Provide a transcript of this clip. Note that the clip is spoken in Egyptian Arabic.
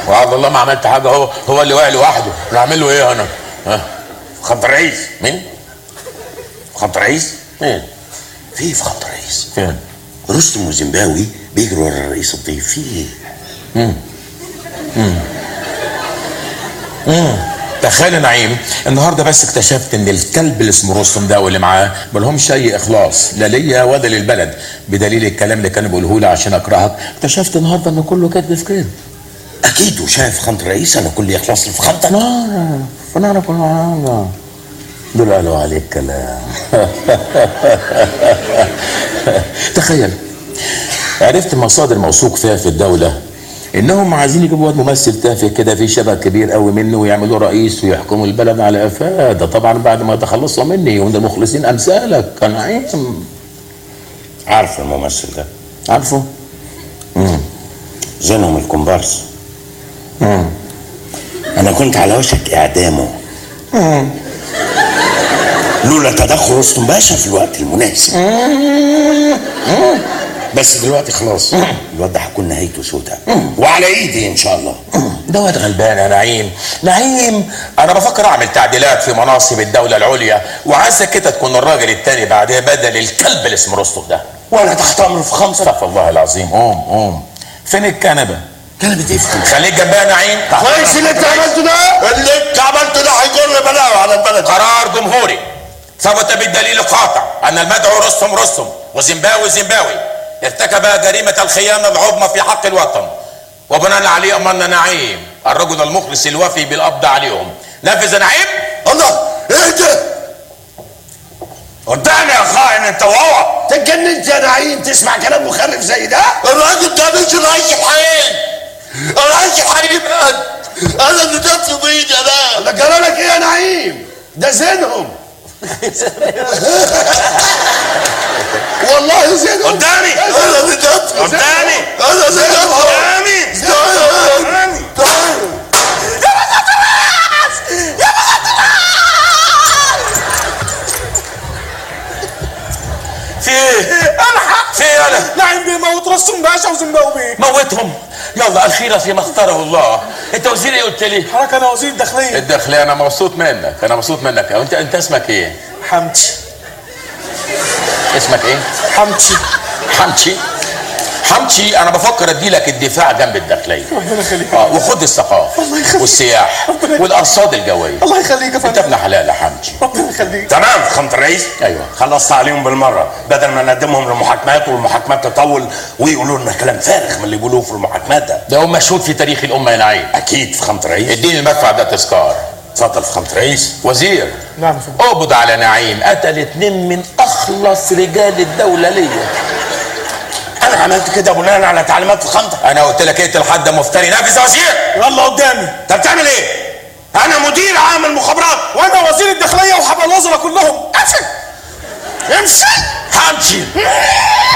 وعبد الله ما عملت حاجه هو هو اللي واقع لوحده انا اعمل له ايه انا ها خط رئيس مين خط رئيس مين في في خط رئيس فين رستم وزيمباوي بيجروا ورا الرئيس الضيف في ايه؟ تخيل يا نعيم النهارده بس اكتشفت ان الكلب اللي اسمه رستم ده واللي معاه مالهمش اي اخلاص لا ليا ولا للبلد بدليل الكلام اللي كانوا بيقولوه لي عشان اكرهك اكتشفت النهارده ان كله كذب في كذب اكيد وشايف خط رئيس انا كل يخلص لي في خطك نعرف فنعرف كل حاجه دول قالوا عليك كلام تخيل عرفت مصادر موثوق فيها في الدولة انهم عايزين يجيبوا واد ممثل تافه كده في شبه كبير قوي منه ويعملوه رئيس ويحكموا البلد على قفاه ده طبعا بعد ما يتخلصوا مني ومن المخلصين امثالك كان نعيم عارف الممثل ده عارفه زينهم الكومبارس انا كنت على وشك اعدامه لولا تدخل رستم باشا في الوقت المناسب بس دلوقتي خلاص الواد ده هيكون نهايته سوداء وعلى ايدي ان شاء الله ده واد غلبان يا نعيم نعيم انا بفكر اعمل تعديلات في مناصب الدولة العليا وعايزك كده تكون الراجل التاني بعدها بدل الكلب اللي اسمه رستم ده وانا تحت امر في خمسه استغفر الله العظيم قوم قوم فين الكنبة كلمة ايه في خمسه خليك جنبها يا نعيم كويس اللي انت عملته ده اللي انت عملته ده هيجر بلاوي على البلد قرار جمهوري ثبت بالدليل القاطع ان المدعو رستم رستم وزيمباوي زيمباوي ارتكب جريمة الخيانة العظمى في حق الوطن وبناء عليه امرنا نعيم الرجل المخلص الوفي بالقبض عليهم نفذ يا نعيم الله ايه ده قدامي يا خائن انت وهو تتجننت يا نعيم تسمع كلام مخرف زي ده الراجل ده مش رئيس الحقيقي الرئيس الحقيقي بقى انا اللي دفت بايدي انا ده جرالك ايه يا نعيم ده زينهم والله زينهم قدامي انا اللي دفت قدامي انا اللي دفت قدامي قدامي في ايه؟ الحق في ايه انا؟ نعيم بيموت رستم باشا وزيمباوي بيه موتهم يلا الخيرة فيما اختاره الله انت وزير ايه قلت لي؟ حضرتك انا وزير الداخليه الداخلية انا مبسوط منك انا مبسوط منك انت انت اسمك ايه؟ حمدي اسمك ايه؟ حمدي حمشي حمشي انا بفكر ادي لك الدفاع جنب الداخليه ربنا يخليك اه وخد الثقافه الله يخليك. والسياح ربنا يخليك. والارصاد الجويه الله يخليك يا انت فندم ابن حلال يا حمشي ربنا يخليك تمام خمت رئيس ايوه خلصت عليهم بالمره بدل ما نقدمهم لمحاكمات والمحاكمات تطول ويقولوا لنا كلام فارغ من اللي بيقولوه في المحاكمات ده ده هو مشهود في تاريخ الامه يا نعيم اكيد في خمت رئيس اديني المدفع ده تذكار اتفضل في خمت رئيس وزير نعم يا فندم اقبض على نعيم قتل اتنين من اخلص رجال الدوله ليا انا عملت كده بناء على تعليمات الخمسه انا قلت لك اقتل حد مفتري نافذ يا وزير يلا قدامي انت بتعمل ايه انا مدير عام المخابرات وانا وزير الداخليه وحب الوزراء كلهم امشي امشي حمشي